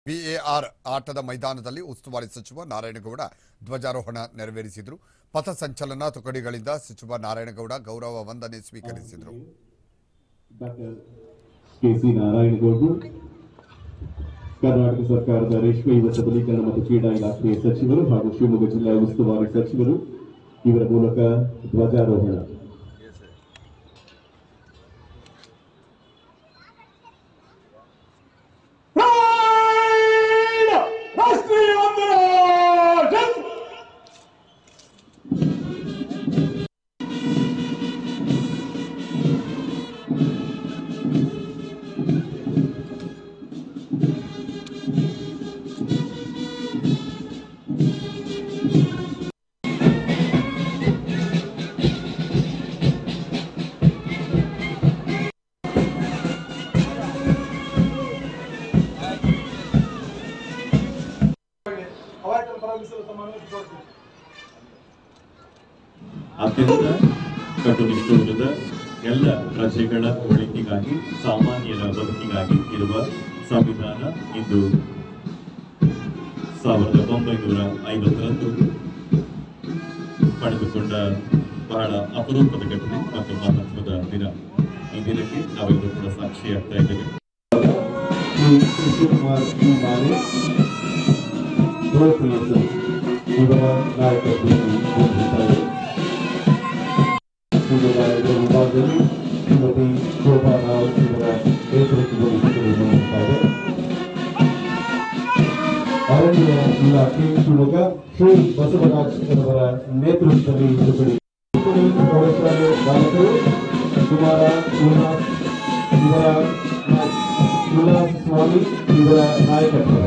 ವಿಎಆರ್ ಆಟದ ಮೈದಾನದಲ್ಲಿ ಉಸ್ತುವಾರಿ ಸಚಿವ ನಾರಾಯಣಗೌಡ ಧ್ವಜಾರೋಹಣ ನೆರವೇರಿಸಿದರು ಪಥಸಂಚಲನ ತುಕಡಿಗಳಿಂದ ಸಚಿವ ನಾರಾಯಣಗೌಡ ಗೌರವ ವಂದನೆ ಸ್ವೀಕರಿಸಿದರು ಡಾಕ್ಟರ್ ಕೆ ಸಿ ನಾರಾಯಣಗೌಡರು ಕರ್ನಾಟಕ ಸರ್ಕಾರದ ರೇಷ್ಮೆ ಯುವ ಸಬಲೀಕರಣ ಮತ್ತು ಕ್ರೀಡಾ ಇಲಾಖೆಯ ಸಚಿವರು ಹಾಗೂ ಶಿವಮೊಗ್ಗ ಜಿಲ್ಲಾ ಉಸ್ತುವಾರಿ ಸಚಿವರು ಇವರ ಮೂಲಕ ಧ್ವಜಾರೋಹಣ ರಾಷ್ಟ್ರೀಯ ವಂದನ ಜೈ ಅವಾಯ್ತನ್ನು ಪ್ರಾರಂಭಿಸಲು ತಮ್ಮನ್ನು ಕೋರುತ್ತೇನೆ ಅತ್ಯಂತ ಕಟ್ಟುನಿಷ್ಠೂರದ ಎಲ್ಲ ಪ್ರಜೆಗಳ ಒಳಿತಿಗಾಗಿ ಸಾಮಾನ್ಯರ ಬದುಕಿಗಾಗಿ ಇರುವ ಸಂವಿಧಾನ ಇಂದು ಸಾವಿರದ ಒಂಬೈನೂರ ಐವತ್ತರಂದು ಪಡೆದುಕೊಂಡ ಬಹಳ ಅಪರೂಪದ ಘಟನೆ ಮತ್ತು ಮಹತ್ವದ ದಿನ ಈ ದಿನಕ್ಕೆ ನಾವೆಲ್ಲರೂ ಕೂಡ ಸಾಕ್ಷಿಯಾಗ್ತಾ ಇದ್ದೇವೆ ಶ್ರೀ ಕೃಷ್ಣಕುಮಾರ್ ಜಿ ಮಾಲೆ ಗೋಪಿಯಸ್ ಇವರ ನಾಯಕತ್ವದಲ್ಲಿ ಗೊಂಡಿದ್ದಾರೆ ಸುದ್ದಿಗಾರರ ವಿಭಾಗದಲ್ಲಿ ಶ್ರೀಮತಿ ಶೋಭಾ ರಾವ್ ಇವರ ನೇತೃತ್ವದಲ್ಲಿ ಶಿಬಿರವನ್ನು ನಡೆಸ್ತಾರೆ ಅರಣ್ಯ ಇಲಾಖೆ ಶಿವಮೊಗ್ಗ ಶ್ರೀ ಬಸವರಾಜ್ ಅವರ ನೇತೃತ್ವದಲ್ಲಿ ತುಕಡಿ ತುಕಡಿ ಪ್ರೌಢಶಾಲೆ ಬಾಲಕರು ಕುಮಾರ ಉಲ್ಲಾಸ್ ಇವರ ಉಲ್ಲಾಸ್ ಸ್ವಾಮಿ ಇವರ ನಾಯಕತ್ವ